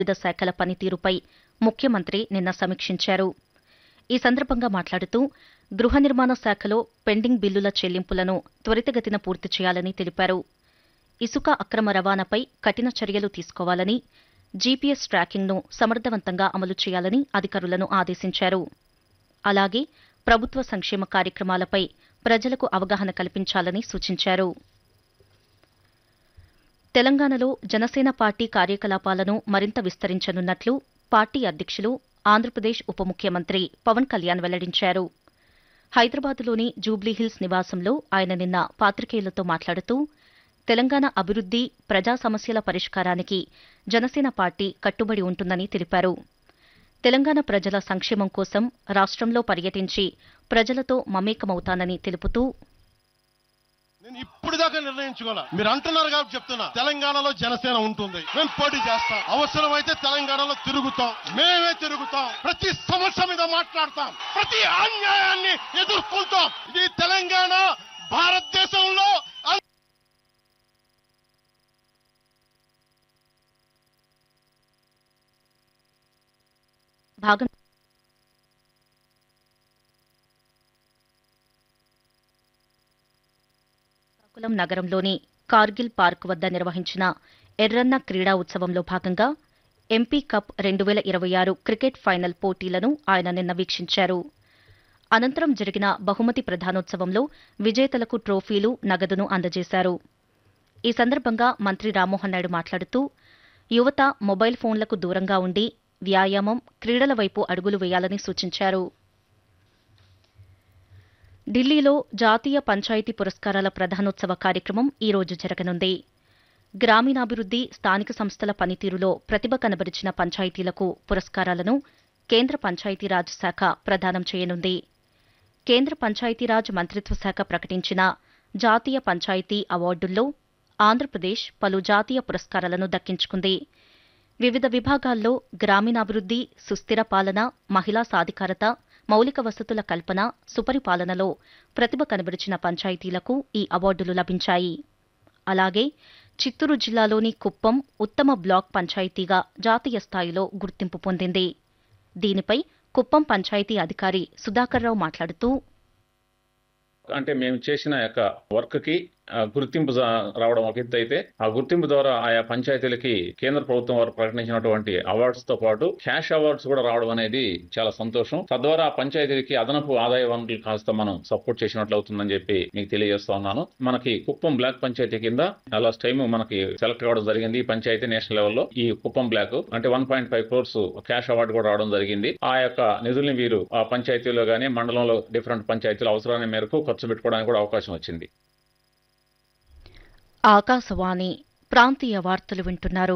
వివిధ శాఖల పనితీరుపై ముఖ్యమంత్రి నిన్న సమీక్షించారు ఈ సందర్భంగా మాట్లాడుతూ గృహ నిర్మాణ శాఖలో పెండింగ్ బిల్లుల చెల్లింపులను త్వరితగతిన పూర్తి చేయాలని తెలిపారు ఇసుక అక్రమ రవాణాపై కఠిన చర్యలు తీసుకోవాలని జీపీఎస్ ట్రాకింగ్ను సమర్థవంతంగా అమలు చేయాలని అధికారులను ఆదేశించారు అలాగే ప్రభుత్వ సంక్షేమ కార్యక్రమాలపై ప్రజలకు అవగాహన కల్పించాలని సూచించారు తెలంగాణలో జనసేన పార్టీ కార్యకలాపాలను మరింత విస్తరించనున్నట్లు పార్టీ అధ్యక్షులు ఆంధ్రప్రదేశ్ ఉప ముఖ్యమంత్రి పవన్ కళ్యాణ్ వెల్లడించారు హైదరాబాద్లోని జూబ్లీహిల్స్ నివాసంలో ఆయన నిన్న పాత్రికేయులతో మాట్లాడుతూ తెలంగాణ అభివృద్ది ప్రజా సమస్యల పరిష్కారానికి జనసేన పార్టీ కట్టుబడి ఉంటుందని తెలిపారు తెలంగాణ ప్రజల సంక్షేమం కోసం రాష్ట్రంలో పర్యటించి ప్రజలతో మమేకమవుతానని తెలుపుతూ నేను ఇప్పుడు దాకా నిర్ణయించుకోలే మీరు అంటున్నారు కాబట్టి చెప్తున్నా తెలంగాణలో జనసేన ఉంటుంది మేము పోటీ చేస్తాం అవసరమైతే తెలంగాణలో తిరుగుతాం మేమే తిరుగుతాం ప్రతి సమస్య మీద మాట్లాడతాం ప్రతి అన్యాయాన్ని ఎదుర్కొంటాం ఇది తెలంగాణ భారతదేశంలో అన్- భాగం శ్రీకాకుళం నగరంలోని కార్గిల్ పార్క్ వద్ద నిర్వహించిన ఎర్రన్న క్రీడా ఉత్సవంలో భాగంగా ఎంపీ కప్ రెండు వేల ఇరవై ఆరు క్రికెట్ ఫైనల్ పోటీలను ఆయన నిన్న వీక్షించారు అనంతరం జరిగిన బహుమతి ప్రధానోత్సవంలో విజేతలకు ట్రోఫీలు నగదును అందజేశారు ఈ సందర్భంగా మంత్రి రామ్మోహన్ నాయుడు మాట్లాడుతూ యువత మొబైల్ ఫోన్లకు దూరంగా ఉండి వ్యాయామం క్రీడల వైపు అడుగులు వేయాలని సూచించారు ఢిల్లీలో జాతీయ పంచాయతీ పురస్కారాల ప్రధానోత్సవ కార్యక్రమం ఈ రోజు జరగనుంది గ్రామీణాభివృద్ది స్థానిక సంస్థల పనితీరులో ప్రతిభ కనబరిచిన పంచాయతీలకు పురస్కారాలను కేంద్ర పంచాయతీరాజ్ శాఖ ప్రదానం చేయనుంది కేంద్ర పంచాయతీరాజ్ మంత్రిత్వ శాఖ ప్రకటించిన జాతీయ పంచాయతీ అవార్డుల్లో ఆంధ్రప్రదేశ్ పలు జాతీయ పురస్కారాలను దక్కించుకుంది వివిధ విభాగాల్లో గ్రామీణాభివృద్ది సుస్థిర పాలన మహిళా సాధికారత మౌలిక వసతుల కల్పన సుపరిపాలనలో ప్రతిభ కనబరిచిన పంచాయతీలకు ఈ అవార్డులు లభించాయి అలాగే చిత్తూరు జిల్లాలోని కుప్పం ఉత్తమ బ్లాక్ పంచాయతీగా జాతీయ స్థాయిలో గుర్తింపు పొందింది దీనిపై కుప్పం పంచాయతీ అధికారి సుధాకర్రావు మాట్లాడుతూ అంటే మేము చేసిన యొక్క వర్క్ కి ఆ, గుర్తింపు జా- రావడం ఒక ఎత్తు అయితే ఆ గుర్తింపు ద్వారా ఆయా పంచాయతీలకి కేంద్ర ప్రభుత్వం వారు ప్రకటించినటువంటి అవార్డ్స్ తో పాటు క్యాష్ అవార్డ్స్ కూడా రావడం అనేది చాలా సంతోషం తద్వారా ఆ పంచాయతీలకి అదనపు ఆదాయ వనరులు కాస్త మనం సపోర్ట్ చేసినట్లు అవుతుందని చెప్పి మీకు తెలియజేస్తా ఉన్నాను మనకి కుప్పం బ్లాక్ పంచాయతీ కింద లాస్ట్ టైం మనకి సెలెక్ట్ కావడం జరిగింది ఈ పంచాయతీ నేషనల్ లెవెల్లో ఈ కుప్పం బ్లాక్ అంటే one point five crores cash award కూడా రావడం జరిగింది ఆ యొక్క నిధుల్ని వీరు ఆ పంచాయతీలో గానీ మండలంలో డిఫరెంట్ పంచాయతీల అవసరాన్ని మేరకు ఖర్చు పెట్టుకోవడానికి కూడా అవకాశం వచ్చింది ఆకాశవాణి ప్రాంతీయ వార్తలు వింటున్నారు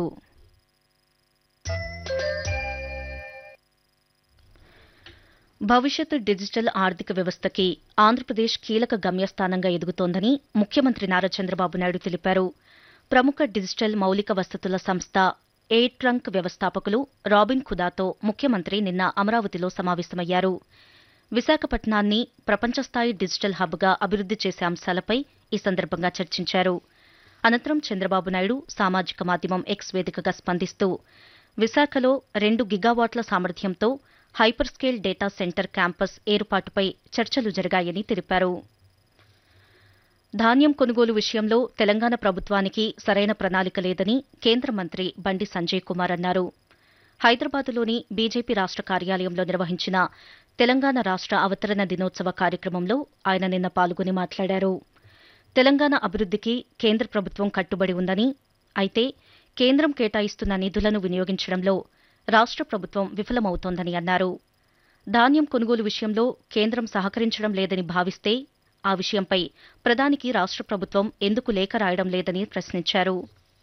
భవిష్యత్ డిజిటల్ ఆర్థిక వ్యవస్థకి ఆంధ్రప్రదేశ్ కీలక గమ్యస్థానంగా ఎదుగుతోందని ముఖ్యమంత్రి నారా చంద్రబాబు నాయుడు తెలిపారు ప్రముఖ డిజిటల్ మౌలిక వసతుల సంస్థ ఎయిర్ ట్రంక్ వ్యవస్థాపకులు రాబిన్ ఖుదాతో ముఖ్యమంత్రి నిన్న అమరావతిలో సమావేశమయ్యారు విశాఖపట్నాన్ని ప్రపంచస్థాయి డిజిటల్ హబ్గా అభివృద్ది చేసే అంశాలపై ఈ సందర్భంగా చర్చించారు అనంతరం చంద్రబాబు నాయుడు సామాజిక మాధ్యమం ఎక్స్ వేదికగా స్పందిస్తూ విశాఖలో రెండు గిగావాట్ల సామర్థ్యంతో hyper scale data centre campus ఏర్పాటుపై చర్చలు జరిగాయని తెలిపారు ధాన్యం కొనుగోలు విషయంలో తెలంగాణ ప్రభుత్వానికి సరైన ప్రణాళిక లేదని కేంద్ర మంత్రి బండి సంజయ్ కుమార్ అన్నారు హైదరాబాద్లోని బీజేపీ రాష్ట్ర కార్యాలయంలో నిర్వహించిన తెలంగాణ రాష్ట్ర అవతరణ దినోత్సవ కార్యక్రమంలో ఆయన నిన్న పాల్గొని మాట్లాడారు తెలంగాణ అభివృద్దికి కేంద్ర ప్రభుత్వం కట్టుబడి ఉందని అయితే కేంద్రం కేటాయిస్తున్న నిధులను వినియోగించడంలో రాష్ట్ర ప్రభుత్వం విఫలమవుతోందని అన్నారు ధాన్యం కొనుగోలు విషయంలో కేంద్రం సహకరించడం లేదని భావిస్తే ఆ విషయంపై ప్రధానికి రాష్ట్ర ప్రభుత్వం ఎందుకు లేఖ రాయడం లేదని ప్రశ్నించారు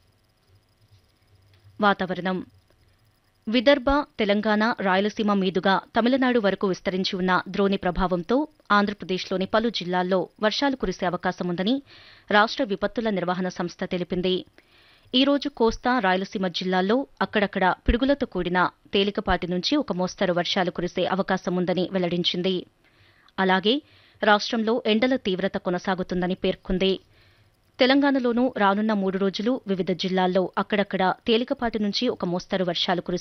వాతావరణం విదర్భ తెలంగాణ రాయలసీమ మీదుగా తమిళనాడు వరకు విస్తరించి ఉన్న ద్రోణి ప్రభావంతో ఆంధ్రప్రదేశ్లోని పలు జిల్లాల్లో వర్షాలు కురిసే అవకాశం ఉందని రాష్ట్ర విపత్తుల నిర్వహణ సంస్థ తెలిపింది ఈ రోజు కోస్తా రాయలసీమ జిల్లాల్లో అక్కడక్కడ పిడుగులతో కూడిన తేలికపాటి నుంచి ఒక మోస్తరు వర్షాలు కురిసే అవకాశం ఉందని వెల్లడించింది అలాగే రాష్ట్రంలో ఎండల తీవ్రత కొనసాగుతుందని పేర్కొంది తెలంగాణలోనూ రానున్న మూడు రోజులు వివిధ జిల్లాల్లో అక్కడక్కడ తేలికపాటి నుంచి ఒక మోస్తరు వర్షాలు కురుస్తాయి